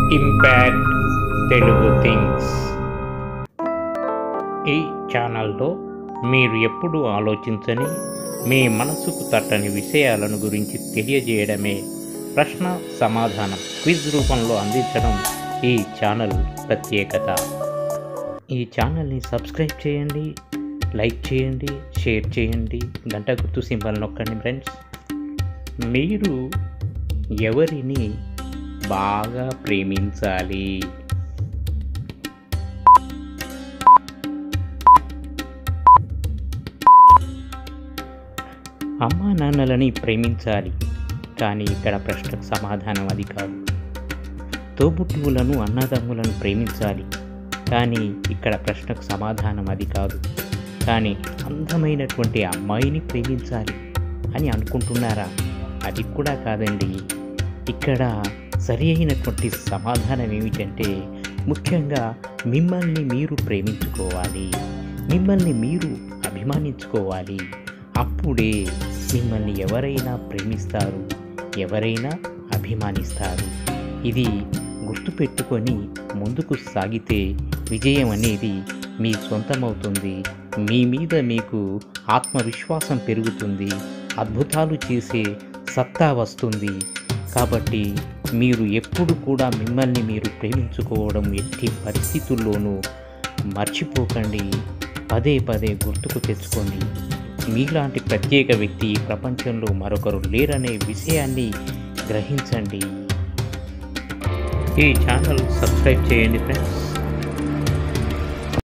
impact Telugu things ఈ ఛానల్లో మీరు ఎప్పుడూ ఆలోచించని మీ మనసుకు తట్టని విషయాలను గురించి తెలియజేయడమే ప్రశ్న సమాధానం క్విజ్ రూపంలో అందించడం ఈ ఛానల్ ప్రత్యేకత ఈ ఛానల్ని సబ్స్క్రైబ్ చేయండి లైక్ చేయండి షేర్ చేయండి గంట గుర్తు సింబల్ నొక్కండి ఫ్రెండ్స్ మీరు ఎవరిని బాగా ప్రేమించాలి అమ్మా నాన్నలని ప్రేమించాలి కానీ ఇక్కడ ప్రశ్నకు సమాధానం అది కాదు తోబుట్టువులను అన్నదమ్ములను ప్రేమించాలి కానీ ఇక్కడ ప్రశ్నకు సమాధానం అది కాదు కానీ అందమైనటువంటి అమ్మాయిని ప్రేమించాలి అని అనుకుంటున్నారా అది కూడా కాదండి ఇక్కడ సరి అయినటువంటి సమాధానం ఏమిటంటే ముఖ్యంగా మిమ్మల్ని మీరు ప్రేమించుకోవాలి మిమ్మల్ని మీరు అభిమానించుకోవాలి అప్పుడే మిమ్మల్ని ఎవరైనా ప్రేమిస్తారు ఎవరైనా అభిమానిస్తారు ఇది గుర్తుపెట్టుకొని ముందుకు సాగితే విజయం అనేది మీ సొంతమవుతుంది మీ మీద మీకు ఆత్మవిశ్వాసం పెరుగుతుంది అద్భుతాలు చేసే సత్తా వస్తుంది కాబట్టి మీరు ఎప్పుడు కూడా మిమ్మల్ని మీరు ప్రేమించుకోవడం ఎట్టి పరిస్థితుల్లోనూ మర్చిపోకండి పదే పదే గుర్తుకు తెచ్చుకోండి మీలాంటి ప్రత్యేక వ్యక్తి ఈ ప్రపంచంలో మరొకరు లేరనే విషయాన్ని గ్రహించండి ఈ ఛానల్ సబ్స్క్రైబ్ చేయండి ఫ్రెండ్స్